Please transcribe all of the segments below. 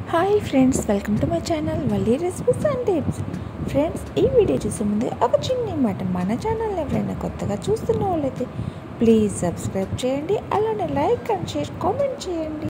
Hi friends welcome to my channel Valli recipes and tips friends ఈ video చూసే ముందు ఒక చిన్న మాట మన ఛానల్ ఎవరైనా కొత్తగా చూస్తున్న వాళ్ళైతే ప్లీజ్ సబ్స్క్రైబ్ చేయండి అలానే లైక్ అండ్ షేర్ కామెంట్ చేయండి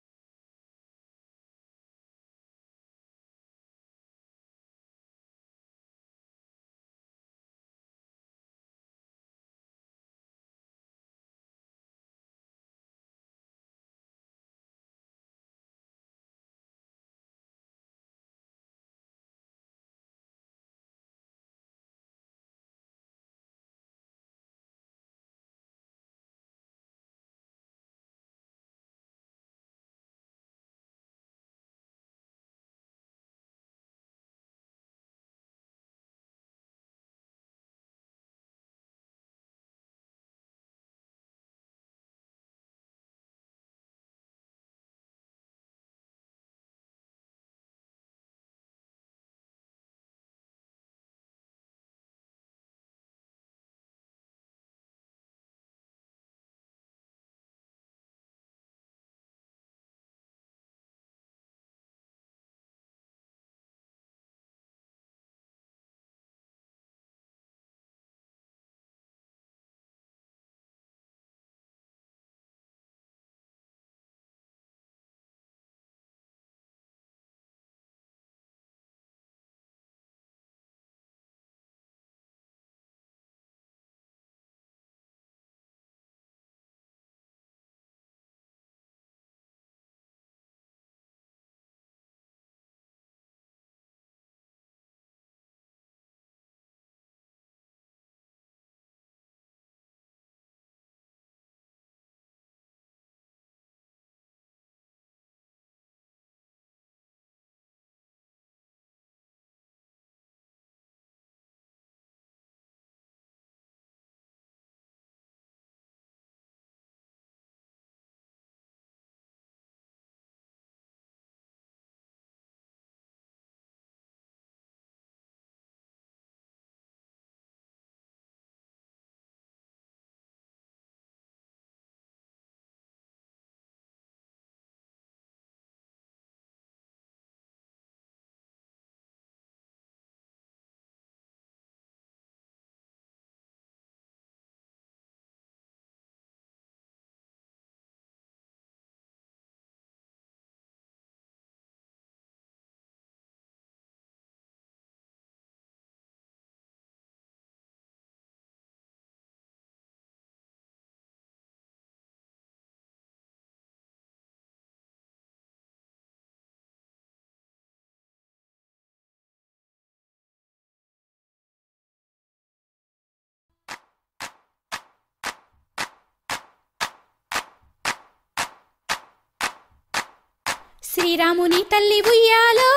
శ్రీరాముని తల్లి ఉయ్యాలో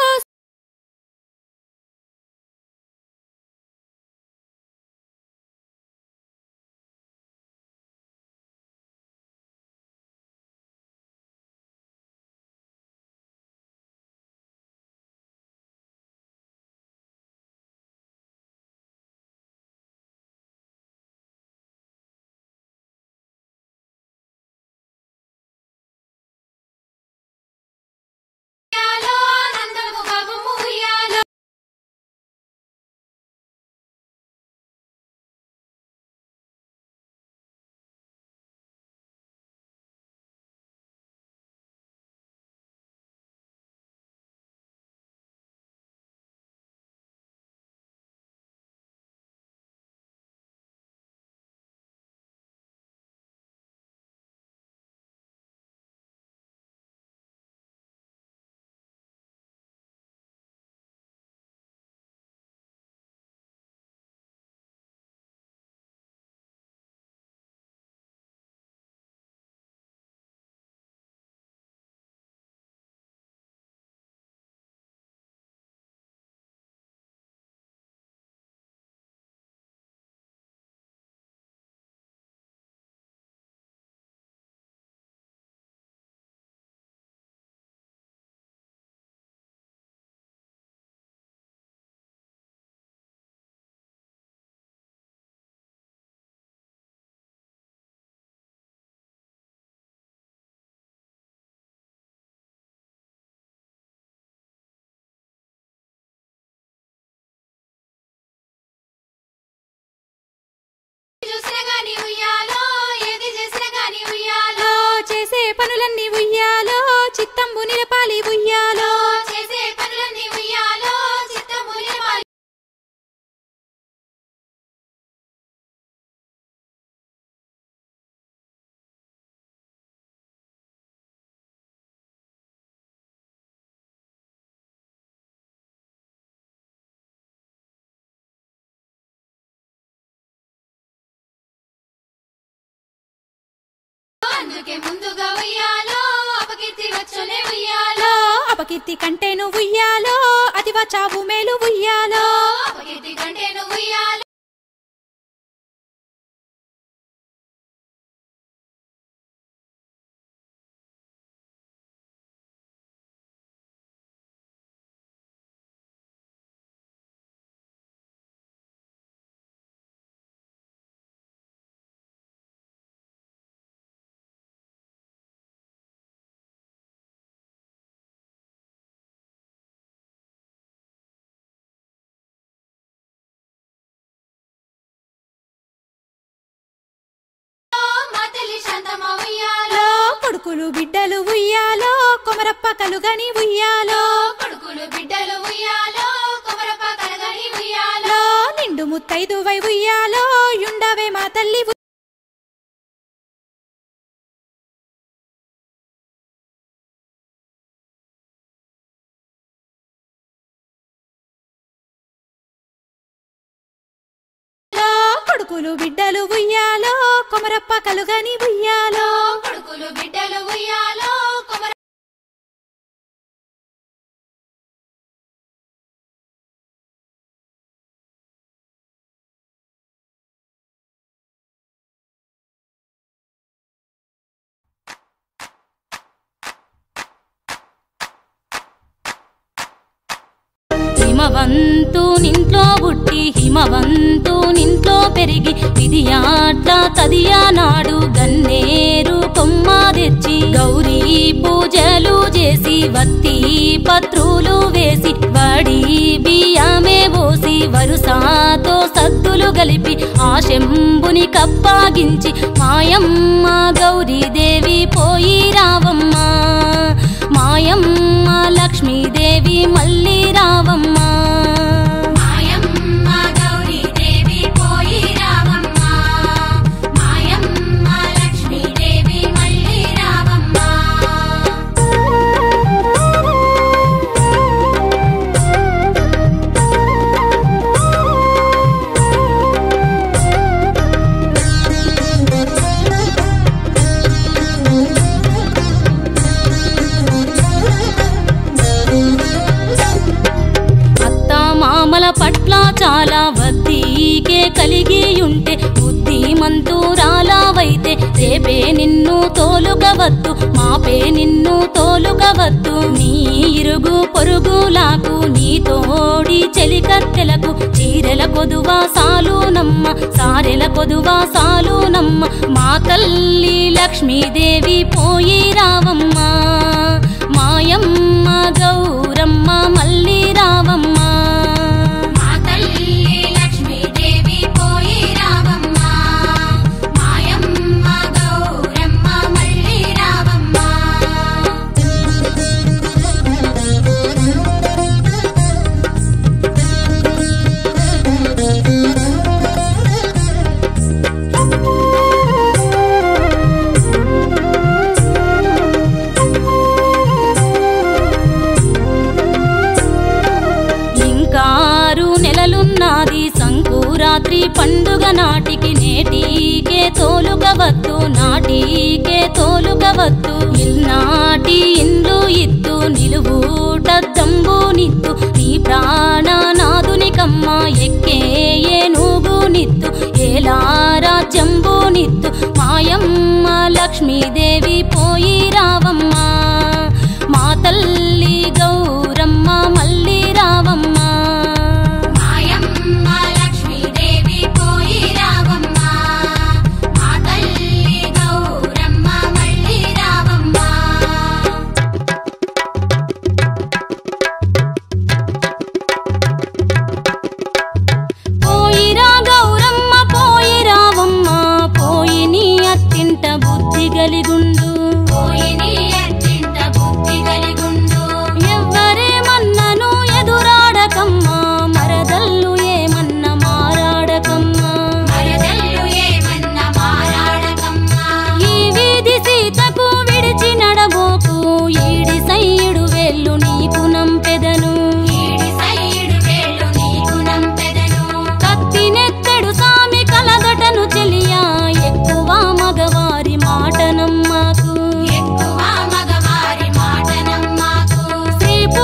ఉయ్యాలో నందము మురిపాలి ఉయ్యాలో చేసే పనులన్నీ ఉయ్యాలో చిత్తములే పాలి అందుకే ముందుగా ఉయ్యాలో అపకీర్తి వచ్చునే ఉయ్యాలో అపకీర్తి కంటే నువ్వు ఉయ్యాలో అది చావు మేలు ఉయ్యాలో అపకీర్తి కంటే నువ్వు ఉయ్యాలో మా తల్లి శాంతమ్మ ఉయ్యాలో కొడుకులు బిడ్డలు ఉయ్యాలో కొమరప్ప కలుగని ఉయ్యాలో కొడుకులు బిడ్డలు ఉయ్యాలో కొమరప్ప కలగని ఉయ్యాలో నిండు ముత్తైదు వై ఉయ్యాలో యుండవే మా తల్లి ఉయ్యాలో. కొడుకులు బిడ్డలు ఉయ్యాలో కొమరప్ప కలుగని ఉయ్యాలో కొడుకులు బిడ్డలు ఉయ్యాలో కొమర హిమవంతు నింట్లో పుట్టి హిమవంతు నింట్లో పెరిగి విధియాట తదియా నాడు గన్నేరు కొమ్మ తెచ్చి గౌరీ పూజలు చేసి వత్తి పత్రులు వేసి వడి బియ్యమే పోసి వరుసాతో సద్దులు గలిపి ఆ శంభుని కప్పాగించి మాయమ్మ గౌరీదేవి పోయి రావమ్మ మాయమ్మ లక్ష్మీదేవి మళ్ళీ రావమ్మ మాయమ్మ గౌరీదేవి పోయి రావమ్మ మాయమ్మ లక్ష్మీదేవి మళ్ళీ రావమ్మ అత్త మామల పట్ల చాలా వద్దీకే కలిగి ఉంటే బుద్ధిమంతురాలావైతే రేపే నిన్ను తోలుకవద్దు మాపే నిన్ను తోలుకవద్దు నీ ఇరుగు పొరుగులాకు నీ తోడి చెలికత్తెలకు చీరెల కొదువా సాలునమ్మ సారెల కొదువా సాలునమ్మ మా తల్లి లక్ష్మీదేవి పోయి రావమ్మ మాయమ్మ గౌరమ్మ మళ్ళీ రావమ్మ మా తల్లి లక్ష్మీదేవి పోయి రావమ్మ మాయమ్మ గౌరమ్మ మళ్ళీ రావమ్మ ఇంకారు నెలలున్నది సంకురాత్రి పండుగ నాటికి నేటికే తోలుకవద్దు నాటికే తోలుకవద్దు ఇల్నాటి ఇండ్లు ఇత్తు నిలువుట దంబు నిత్తు నీ ప్రాణనాథునికమ్మ ఎక్కే ఏనుగు నిత్తు ఏలారా జంబు నిత్తు మాయమ్మ లక్ష్మీదేవి పోయి రావమ్మ మా తల్లి గౌరమ్మ మళ్ళీ రావమ్మ మాయమ్మ లక్ష్మీదేవి పోయి రావమ్మ మా తల్లి గౌరమ్మ మళ్ళీ రావమ్మ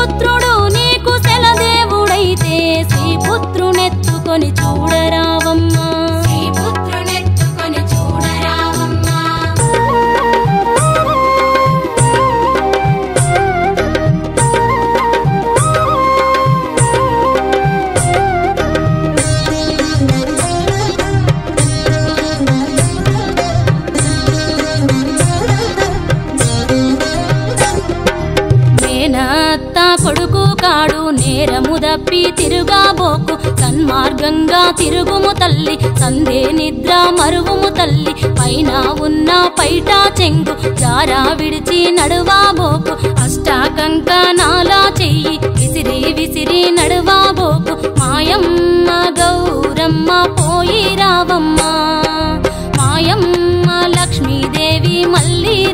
శ్రీపుత్రుడు నీకు సెలదేవుడైతే శ్రీపుత్రునెత్తుకొని చూడరావమ్మా ఈ పుత్రునెత్తుకొని చూడరావమ్మా మేనత్త కొడుకు కాడు నేరము దప్పి తిరుగాబోకు సన్మార్గంగా తిరుగుము తల్లి సందే నిద్ర మరువుము తల్లి పైన ఉన్న పైట చెంగు జారా విడిచి నడువాబోకు అష్టాకంకణాలా చెయ్యి విసిరి విసిరి నడువాబోకు మాయమ్మ గౌరమ్మ పోయి రావమ్మ మాయమ్మ లక్ష్మీదేవి మళ్ళీ